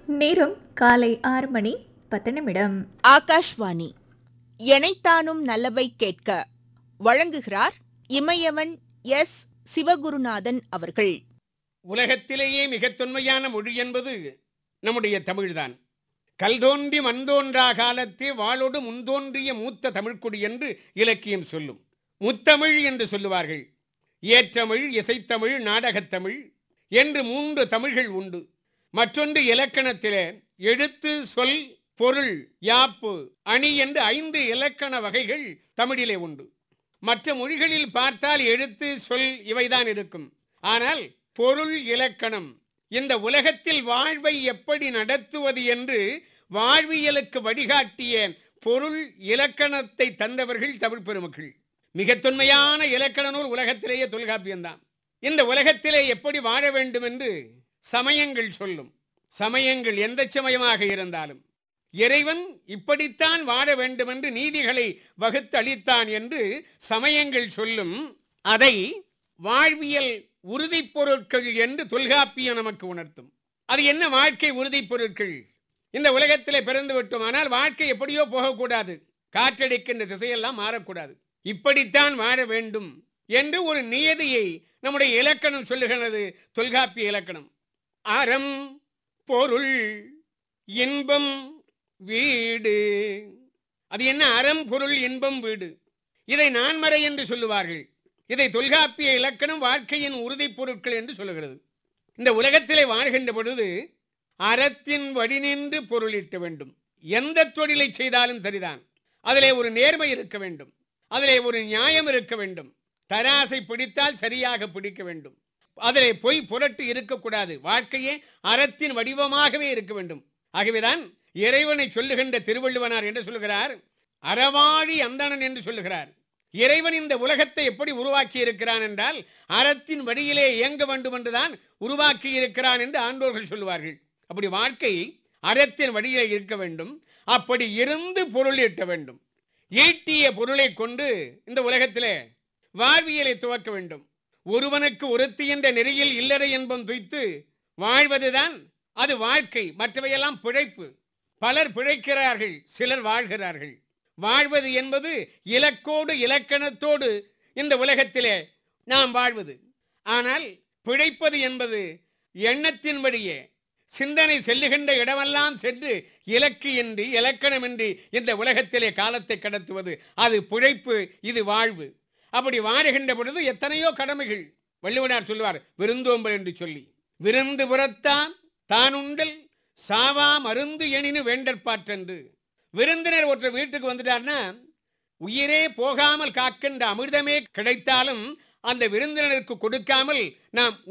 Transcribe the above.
நேரம் காலை ஆறு மணி பத்து நிமிடம் ஆகாஷ்வாணி எனைத்தானும் நல்லவை கேட்க வழங்குகிறார் இமயவன் எஸ் சிவகுருநாதன் அவர்கள் உலகத்திலேயே மிகத் தொன்மையான மொழி என்பது நம்முடைய தமிழ்தான் கல் தோன்றி மண் தோன்றா காலத்தே வாளோடு முன்தோன்றிய மூத்த தமிழ்க்குடி என்று இலக்கியம் சொல்லும் முத்தமிழ் என்று சொல்லுவார்கள் ஏற்றமிழ் இசைத்தமிழ் நாடகத்தமிழ் என்று மூன்று தமிழ்கள் உண்டு மற்றொன்று இலக்கணத்திலே எழுத்து சொல் பொருள் யாப்பு அணி என்று ஐந்து இலக்கண வகைகள் தமிழிலே உண்டு மற்ற மொழிகளில் பார்த்தால் எழுத்து சொல் இவைதான் இருக்கும் ஆனால் பொருள் இலக்கணம் இந்த உலகத்தில் வாழ்வை எப்படி நடத்துவது என்று வாழ்வியலுக்கு வழிகாட்டிய பொருள் இலக்கணத்தை தந்தவர்கள் தமிழ் பெருமக்கள் மிக தொன்மையான இலக்கண நூல் உலகத்திலேயே தொல்காப்பியம்தான் இந்த உலகத்திலே எப்படி வாழ வேண்டும் என்று சமயங்கள் சொல்லும் சமயங்கள் எந்த சமயமாக இருந்தாலும் இறைவன் இப்படித்தான் வாழ வேண்டும் என்று நீதிகளை வகுத்து அளித்தான் என்று சமயங்கள் சொல்லும் அதை வாழ்வியல் உறுதிப் பொருட்கள் என்று தொல்காப்பியம் நமக்கு உணர்த்தும் அது என்ன வாழ்க்கை உறுதிப் பொருட்கள் இந்த உலகத்திலே பிறந்து விட்டோம் ஆனால் வாழ்க்கை எப்படியோ போகக்கூடாது காற்றடிக்கின்ற திசையெல்லாம் மாறக்கூடாது இப்படித்தான் வாழ வேண்டும் என்று ஒரு நியதியை நம்முடைய இலக்கணம் சொல்லுகிறது தொல்காப்பிய இலக்கணம் அறம் பொருள் இன்பம் வீடு அது என்ன அறம் பொருள் இன்பம் வீடு இதை நான்மறை என்று சொல்லுவார்கள் இதை தொல்காப்பிய இலக்கணம் வாழ்க்கையின் உறுதிப் பொருட்கள் என்று சொல்லுகிறது இந்த உலகத்திலே வாழ்கின்ற பொழுது அறத்தின் வழி நின்று பொருளிட்ட வேண்டும் எந்த தொழிலை செய்தாலும் சரிதான் அதிலே ஒரு நேர்மை இருக்க வேண்டும் அதிலே ஒரு நியாயம் இருக்க வேண்டும் தராசை பிடித்தால் சரியாக பிடிக்க வேண்டும் அதிலே பொய் புரட்டு இருக்கக்கூடாது வாழ்க்கையே அறத்தின் வடிவமாகவே இருக்க வேண்டும் ஆகவேதான் இறைவனை சொல்லுகின்ற திருவள்ளுவனார் என்று சொல்லுகிறார் அறவாழி அந்தணன் என்று சொல்லுகிறார் இறைவன் இந்த உலகத்தை எப்படி உருவாக்கி இருக்கிறான் என்றால் அறத்தின் வழியிலே இயங்க வேண்டும் என்றுதான் உருவாக்கி இருக்கிறான் என்று ஆண்டோர்கள் சொல்லுவார்கள் அப்படி வாழ்க்கை அறத்தின் வழியிலே இருக்க வேண்டும் அப்படி இருந்து பொருள் ஈட்ட வேண்டும் ஈட்டிய பொருளை கொண்டு இந்த உலகத்திலே வாழ்வியலை துவக்க வேண்டும் ஒருவனுக்கு ஒருத்தி என்ற நெறியில் இல்லறை என்பம் துய்த்து வாழ்வதுதான் அது வாழ்க்கை மற்றவையெல்லாம் பிழைப்பு பலர் பிழைக்கிறார்கள் சிலர் வாழ்கிறார்கள் வாழ்வது என்பது இலக்கோடு இலக்கணத்தோடு இந்த உலகத்திலே நாம் வாழ்வது ஆனால் பிழைப்பது என்பது எண்ணத்தின் வழியே சிந்தனை செல்லுகின்ற இடமெல்லாம் சென்று இலக்கு இன்றி இலக்கணமின்றி இந்த உலகத்திலே காலத்தை கடத்துவது அது பிழைப்பு இது வாழ்வு அப்படி வாழுகின்ற பொழுது எத்தனையோ கடமைகள் வள்ளுவனார் சொல்லுவார் விருந்தோம்பல் என்று சொல்லி விருந்து புறத்தான் தானுண்டல் சாவா மருந்து எனினு வேண்டற்பாற்றென்று விருந்தினர் ஒருத்தர் வீட்டுக்கு வந்துட்டார்னா உயிரே போகாமல் காக்கின்ற அமிர்தமே கிடைத்தாலும் அந்த விருந்தினருக்கு கொடுக்காமல் நாம்